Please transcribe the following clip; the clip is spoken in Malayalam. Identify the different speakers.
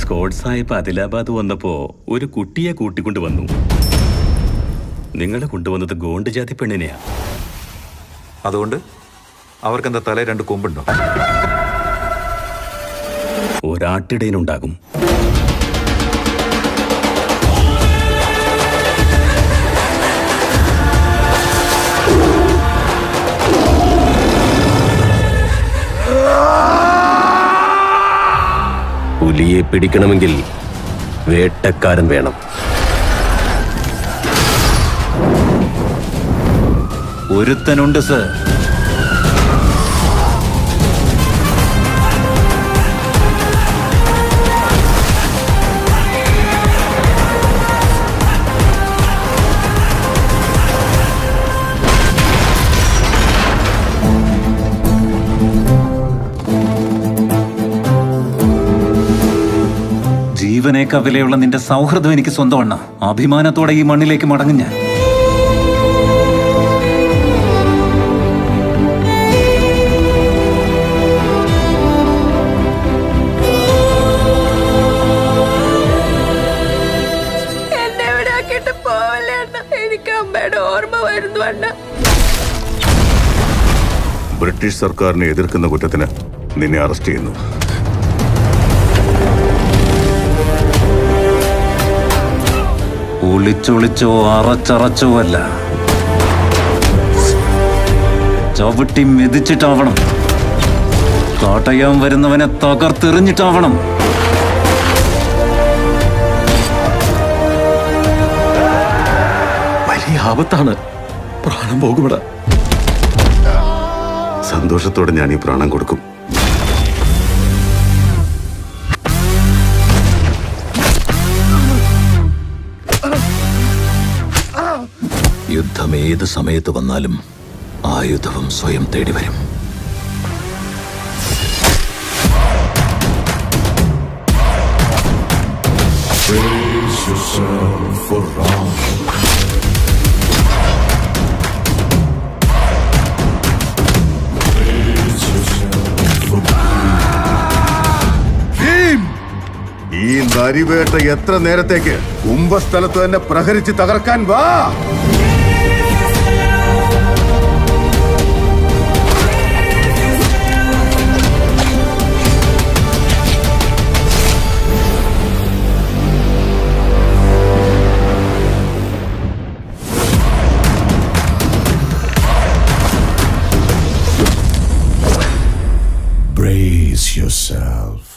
Speaker 1: സ്കോഡ് സാഹിബ് ആദിലാബാദ് വന്നപ്പോ ഒരു കുട്ടിയെ കൂട്ടിക്കൊണ്ട് വന്നു നിങ്ങൾ കൊണ്ടുവന്നത് ഗോണ്ട് ജാതി പെണ്ണിനെയാ
Speaker 2: അതുകൊണ്ട് അവർക്കെന്താ തല രണ്ട് കൊമ്പുണ്ടോ
Speaker 1: ഒരാട്ടിടയനുണ്ടാകും
Speaker 3: പുലിയെ പിടിക്കണമെങ്കിൽ വേട്ടക്കാരൻ വേണം
Speaker 4: ഒരുത്തനുണ്ട് സർ ജീവനേക്കാൾ വിലയുള്ള നിന്റെ സൗഹൃദം എനിക്ക് സ്വന്തമാണ് അഭിമാനത്തോടെ ഈ മണ്ണിലേക്ക് മടങ്ങും ഞാൻ
Speaker 5: എന്നെ ഇവിടെ ആക്കിയിട്ട് പോവല്ലേ അണ്ണ എനിക്ക് അമ്മയുടെ ഓർമ്മ വരുന്നു അണ്ണ
Speaker 6: ബ്രിട്ടീഷ് സർക്കാരിനെ എതിർക്കുന്ന കുറ്റത്തിന് നിന്നെ അറസ്റ്റ് ചെയ്യുന്നു
Speaker 4: ഒളിച്ചൊളിച്ചോ അറച്ചറച്ചോ അല്ല ചവിട്ടി മെതിച്ചിട്ടാവണം തടയാൻ വരുന്നവനെ തകർത്തെറിഞ്ഞിട്ടാവണം
Speaker 6: വലിയ ആപത്താണ് പ്രാണം പോകുമിട സന്തോഷത്തോടെ ഞാൻ ഈ പ്രാണം കൊടുക്കും
Speaker 3: യുദ്ധം ഏത് സമയത്ത് വന്നാലും ആയുധവും സ്വയം തേടി വരും
Speaker 6: ഈ നരിവേട്ട എത്ര നേരത്തേക്ക് കുംഭസ്ഥലത്ത് തന്നെ പ്രഹരിച്ച് തകർക്കാൻ വാ
Speaker 7: Brace yourself.